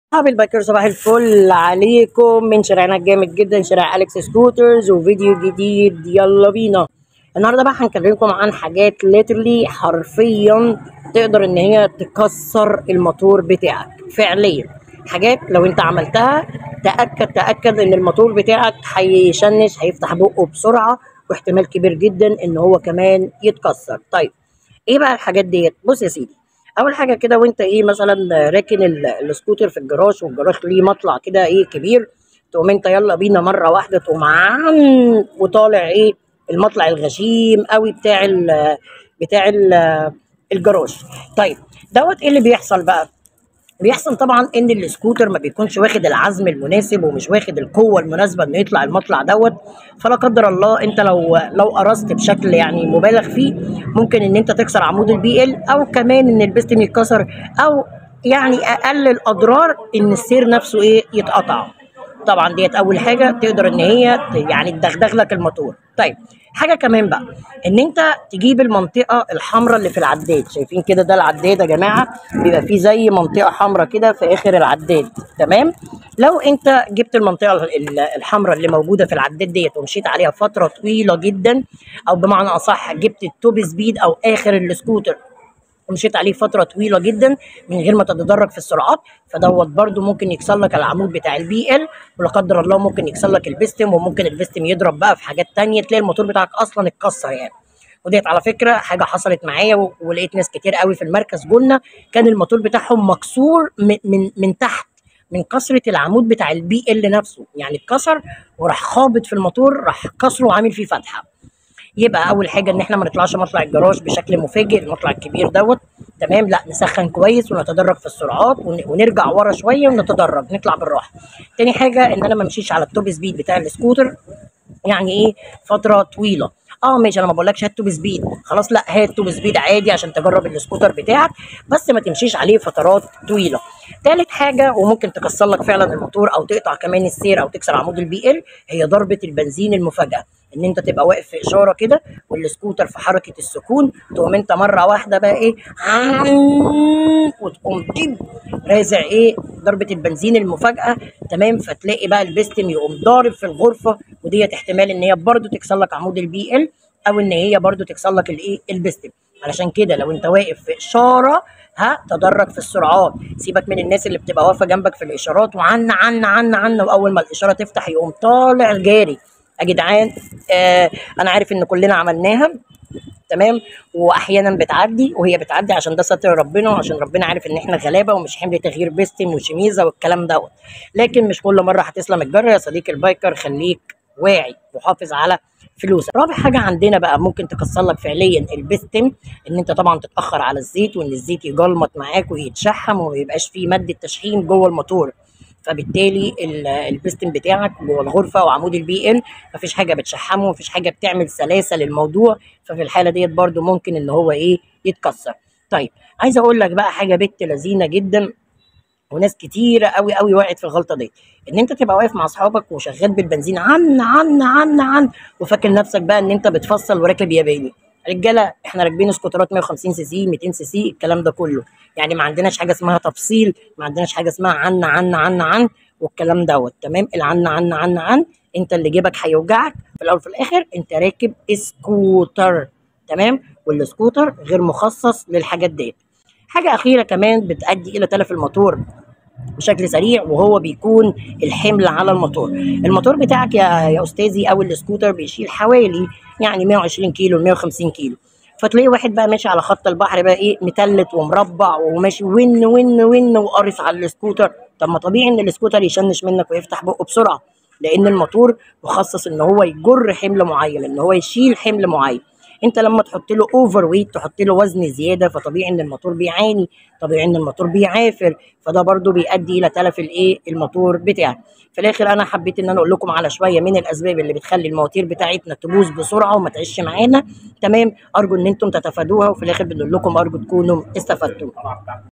صحابي البايكر صباح الفل عليكم من شارعنا الجامد جدا شارع اليكس سكوترز وفيديو جديد يلا بينا النهارده بقى هنكلمكم عن حاجات ليترلي حرفيا تقدر ان هي تكسر الموتور بتاعك فعليا حاجات لو انت عملتها تاكد تاكد ان الموتور بتاعك هيشنش هيفتح بقه بسرعه واحتمال كبير جدا ان هو كمان يتكسر طيب ايه بقى الحاجات ديت بص يا سيدي اول حاجه كده وانت ايه مثلا راكن ال- السكوتر في الجراج والجراج ليه مطلع كده ايه كبير تقوم انت يلا بينا مره واحده تقوم عن وطالع ايه المطلع الغشيم قوي بتاع ال بتاع ال الجراج طيب دوت ايه اللي بيحصل بقى بيحصل طبعا ان السكوتر ما بيكونش واخد العزم المناسب ومش واخد القوه المناسبه انه يطلع المطلع دوت فلا قدر الله انت لو لو قرصت بشكل يعني مبالغ فيه ممكن ان انت تكسر عمود البي ال او كمان ان البستم يتكسر او يعني اقل الاضرار ان السير نفسه ايه يتقطع طبعا ديت اول حاجه تقدر ان هي ت- يعني تدغدغ لك الموتور طيب حاجه كمان بقى ان انت تجيب المنطقه الحمراء اللي في العداد شايفين كده ده العداد يا جماعه بيبقى فيه زي منطقه حمراء كده في اخر العداد تمام لو انت جبت المنطقه ال- الحمراء اللي موجوده في العداد ديت ومشيت عليها فتره طويله جدا او بمعنى اصح جبت التوب سبيد او اخر السكوتر ومشيت عليه فتره طويله جدا من غير ما تتدرج في السرعات فدوت برده ممكن يكسر لك العمود بتاع البي ال ولا قدر الله ممكن يكسر لك البستم وممكن البستم يضرب بقى في حاجات تانية تلاقي الموتور بتاعك اصلا اتكسر يعني وديت على فكره حاجه حصلت معايا و- ولقيت ناس كتير قوي في المركز قلنا كان الموتور بتاعهم مكسور من من, من تحت من كسره العمود بتاع البي ال نفسه يعني اتكسر وراح خابط في الموتور راح كسره وعامل فيه فتحه يبقى اول حاجه ان احنا ما نطلعش مطلع الجراج بشكل مفاجئ المطلع الكبير دوت تمام لا نسخن كويس ونتدرج في السرعات ون- ونرجع ورا شويه ونتدرج نطلع بالراحه تاني حاجه ان انا ما امشيش على التوب سبيد بتاع السكوتر يعني ايه فتره طويله اه ماشي انا ما بقولكش هات توب سبيد خلاص لا هات توب سبيد عادي عشان تجرب السكوتر بتاعك بس ما تمشيش عليه فترات طويله تالت حاجه وممكن تكسر لك فعلا الموتور او تقطع كمان السير او تكسر عمود البي ال هي ضربه البنزين المفاجاه ان انت تبقى واقف في اشاره كده والسكوتر في حركه السكون تقوم انت مره واحده بقى ايه وتقوم ديب رازع ايه ضربه البنزين المفاجاه تمام فتلاقي بقى البستم يقوم ضارب في الغرفه وديت احتمال ان هي برضو تكسر لك عمود البي ال او ان هي برضو تكسر لك الايه البستم علشان كده لو انت واقف في اشاره ها تدرج في السرعات سيبك من الناس اللي بتبقى واقفه جنبك في الاشارات وعن عن عن عن واول ما الاشاره تفتح يقوم طالع جاري يا جدعان آه انا عارف ان كلنا عملناها تمام واحيانا بتعدي وهي بتعدي عشان ده ستر ربنا وعشان ربنا عارف ان احنا غلابه ومش حمل تغيير بيستم وشميزه والكلام دوت لكن مش كل مره هتسلم الجره يا صديقي البايكر خليك واعي وحافظ على فلوسك رابع حاجه عندنا بقى ممكن تكسر لك فعليا البستم ان انت طبعا تتاخر على الزيت وان الزيت يجلمط معاك ويتشحم وما يبقاش فيه ماده تشحيم جوه الموتور فبالتالي ال- البستم بتاعك جوه الغرفه وعمود البي ال مفيش حاجه بتشحمه مفيش حاجه بتعمل سلاسه للموضوع ففي الحاله ديت برده ممكن ان هو ايه يتكسر طيب عايزه اقول لك بقى حاجه بنت لذينه جدا وناس كتيرة قوي قوي وقعت في الغلطة دي ان انت تبقى واقف مع اصحابك وشغال بالبنزين عن عن عن عن وفاكر نفسك بقى ان انت بتفصل وراكب ياباني رجاله احنا راكبين سكوترات 150 سي سي 200 سي سي الكلام ده كله يعني ما عندناش حاجه اسمها تفصيل ما عندناش حاجه اسمها عن عن عن عن والكلام دوت تمام العن عن عن عن انت اللي جيبك هيوجعك في الاول وفي الاخر انت راكب سكوتر تمام والسكوتر غير مخصص للحاجات ديت حاجه اخيره كمان بتؤدي الى تلف الموتور بشكل سريع وهو بيكون الحمل على الموتور الموتور بتاعك يا يا استاذي او السكوتر بيشيل حوالي يعني 120 كيلو 150 كيلو فتلاقي واحد بقى ماشي على خط البحر بقى ايه متلت ومربع وماشي ون ون ون وقارص على السكوتر طب ما طبيعي ان السكوتر يشنش منك ويفتح بقه بسرعه لان الموتور مخصص ان هو يجر حمل معين ان هو يشيل حمل معين انت لما تحط له اوفر ويت تحط له وزن زياده فطبيعي ان الموتور بيعاني طبيعي ان الموتور بيعافر فده برضو بيؤدي الى تلف الايه الموتور بتاعك في الاخر انا حبيت ان انا اقول لكم على شويه من الاسباب اللي بتخلي المواتير بتاعتنا تبوظ بسرعه وما تعيش معانا تمام ارجو ان انتم تتفادوها وفي الاخر بنقول لكم ارجو تكونوا استفدتم